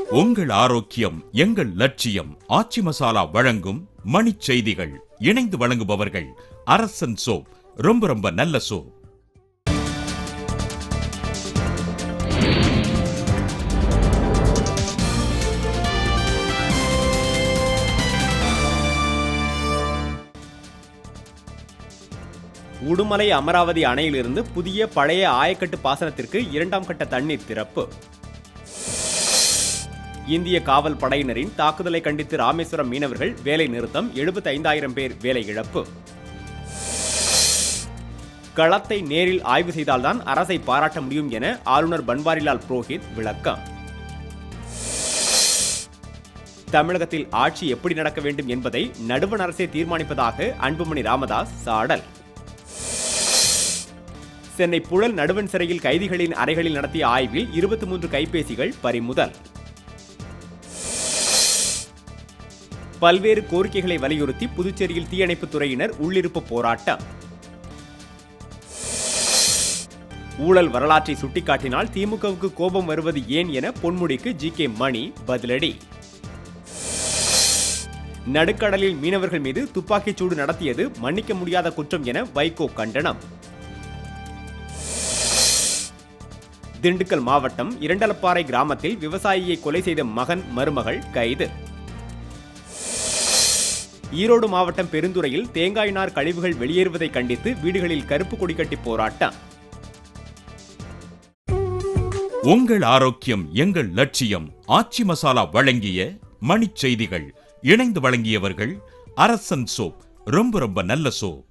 உங்கள் ஆரோக்கியம் எங்கள் லட்சியம் ஆச்சி மசாலா வழங்கும் மணிச் செய்திகள் இணைந்து வழங்குபவர்கள் அரசன் சோப் ரொம்ப ரொம்ப நல்ல சோப் உடுமலை அமராவதி அணையிலிருந்து புதிய பழைய ஆயக்கட்டு பாசனத்திற்கு இரண்டாம் கட்ட தண்ணீர் திறப்பு இந்திய காவல் படையினரின் தாக்குதலை கண்டித்து ராமேஸ்வரம் மீனவர்கள் வேலை நிறுத்தம் 75000 பேர் வேலை இழப்பு களத்தை நேரில் ஆய்வு செய்தால்தான் அரசை பாராட்ட முடியும் என ஆளுநர் பன்வாரிலால் புரோஹித் விளக்கம் தமிழகத்தில் ஆட்சி எப்படி நடக்க வேண்டும் என்பதை நடுவண் அரசே தீர்மானிப்பதாக அன்புமணி ராமதாஸ் சாடல் சென்னை புழல் நடுவன் சிறையில் கைதிகளின் அறைகளில் நடத்திய ஆய்வில் இருபத்தி மூன்று கைபேசிகள் பறிமுதல் பல்வேறு கோரிக்கைகளை வலியுறுத்தி புதுச்சேரியில் தீயணைப்புத் துறையினர் உள்ளிருப்பு போராட்டம் ஊழல் வரலாற்றை சுட்டிக்காட்டினால் திமுகவுக்கு கோபம் வருவது ஏன் என பொன்முடிக்கு ஜி கே மணி பதிலடி நடுக்கடலில் மீனவர்கள் மீது துப்பாக்கிச் சூடு நடத்தியது மன்னிக்க முடியாத குற்றம் என வைகோ கண்டனம் திண்டுக்கல் மாவட்டம் இரண்டலப்பாறை கிராமத்தில் விவசாயியை கொலை செய்த மகன் மருமகள் கைது ஈரோடு மாவட்டம் பெருந்துறையில் தேங்காய் நார் கழிவுகள் வெளியேறுவதை கண்டித்து வீடுகளில் கருப்பு கொடி கட்டி போராட்டம் உங்கள் ஆரோக்கியம் எங்கள் லட்சியம் ஆச்சி மசாலா வழங்கிய மணிச் செய்திகள் இணைந்து வழங்கியவர்கள் அரசன் சோப் ரொம்ப ரொம்ப நல்ல சோப்